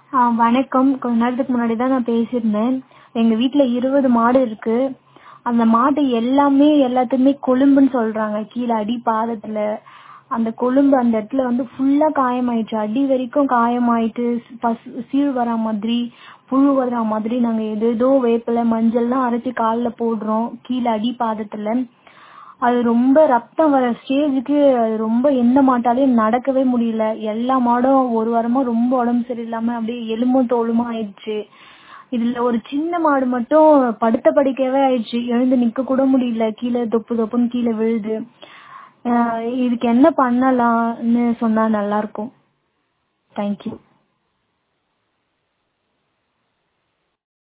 ஆ வணக்கம் கொஞ்ச நேரத்துக்கு முன்னாடி தான் நான் பேசியிருந்தேன் எங்கள் வீட்டில் இருபது மாடு இருக்கு அந்த மாடு எல்லாமே எல்லாத்துக்குமே கொழும்புன்னு சொல்கிறாங்க கீழே அடி பாதத்தில் அந்த கொழும்பு அந்த இடத்துல வந்து ஃபுல்லாக காயமாயிடுச்சு அடி வரைக்கும் காயமாயிட்டு பஸ் சீழ் வரா மாதிரி புழு வரா மாதிரி நாங்கள் ஏதேதோ வேப்பிலை மஞ்சள்லாம் அரைச்சி காலில் போடுறோம் கீழே அடி பாதத்தில் அது ரொம்ப ரத்தம் வர ஸ்டேஜுக்கு அது ரொம்ப எந்த மாட்டாலையும் நடக்கவே முடியல எல்லா மாடும் ஒரு வாரமாக ரொம்ப உடம்பு சரியில்லாமல் அப்படியே எலும்பும் தோலுமா ஆயிடுச்சு இதில் ஒரு சின்ன மாடு மட்டும் படுத்த படுக்கையாவே ஆயிடுச்சு எழுந்து நிற்க கூட முடியல கீழே தொப்பு தொப்புன்னு கீழே விழுது இதுக்கு என்ன பண்ணலாம்னு சொன்னால் நல்லாயிருக்கும் தேங்க்யூ